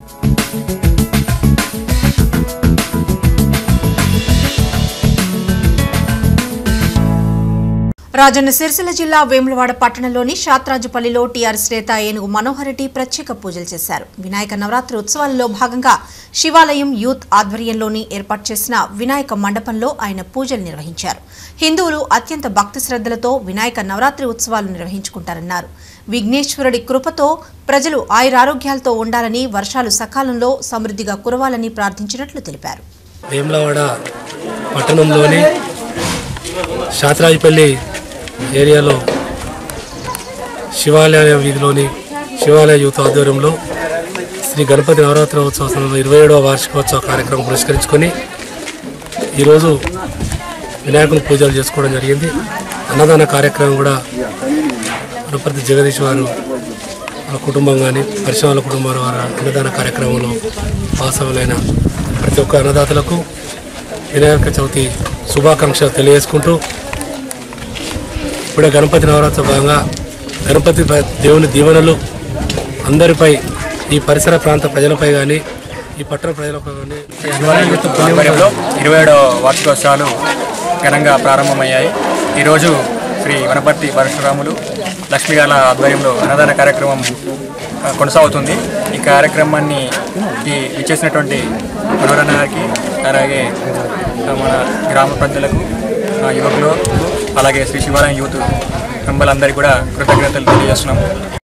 రాజన్న సిరిసిల్ల జిల్లా వేములవాడ పట్టణంలోని శాత్రాజుపల్లిలో టీఆర్ఎస్ నేత ఏనుగు మనోహర్ రెడ్డి ప్రత్యేక పూజలు చేశారు వినాయక నవరాత్రి ఉత్సవాలలో భాగంగా శివాలయం యూత్ ఆధ్వర్యంలోని ఏర్పాటు చేసిన వినాయక మండపంలో ఆయన పూజలు నిర్వహించారు హిందువులు అత్యంత భక్తి శ్రద్ధలతో వినాయక నవరాత్రి ఉత్సవాలు నిర్వహించుకుంటారన్నారు విఘ్నేశ్వరుడి కృపతో ప్రజలు ఆయురారోగ్యాలతో ఉండాలని వర్షాలు సకాలంలో సమృద్ధిగా కురవాలని ప్రార్థించినట్లు తెలిపారు వేములవాడ పట్టణంలోని శాతరాజపల్లి ఏరియాలో శివాలయ వీధిలోని శివాలయ యూత్ ఆధ్వర్యంలో శ్రీ గణపతి నవరాత్రి ఉత్సవం ఇరవై ఏడవ వార్షికోత్సవ కార్యక్రమం పురస్కరించుకొని ఈరోజు వినాయకుని పూజలు చేసుకోవడం జరిగింది అన్నదాన కార్యక్రమం కూడా గణపతి జగదీష్ వారు వాళ్ళ కుటుంబం కానీ పరిశ్రమల కుటుంబాల వారి అన్నదాన కార్యక్రమంలో వాసవులైన ప్రతి ఒక్క అన్నదాతలకు వినాయక చవితి శుభాకాంక్షలు తెలియజేసుకుంటూ ఇప్పుడే గణపతి నవరాత్రి భాగంగా గణపతి ప- దేవుని దీవెనలు అందరిపై ఈ పరిసర ప్రాంత ప్రజలపై కానీ ఈ పట్టణ ప్రజలపై కానీ ఆధ్వర్యంలో ఇరవై ఏడవ వార్షికోత్సవాలు ఘనంగా ప్రారంభమయ్యాయి ఈరోజు శ్రీ వనపర్తి పరశురాములు లక్ష్మీ గారి ఆధ్వర్యంలో అన్నదాన కార్యక్రమం ఆ, కొనసాగుతుంది ఈ కార్యక్రమాన్ని ఈ ఇచ్చేసినటువంటి మనోరణ గారికి అలాగే ఆ, మన గ్రామ ప్రజలకు ఆ, యువకులకు అలాగే శ్రీ శివాలయం యూత్ మెంబర్లందరికీ కూడా కృతజ్ఞతలు తెలియజేస్తున్నాము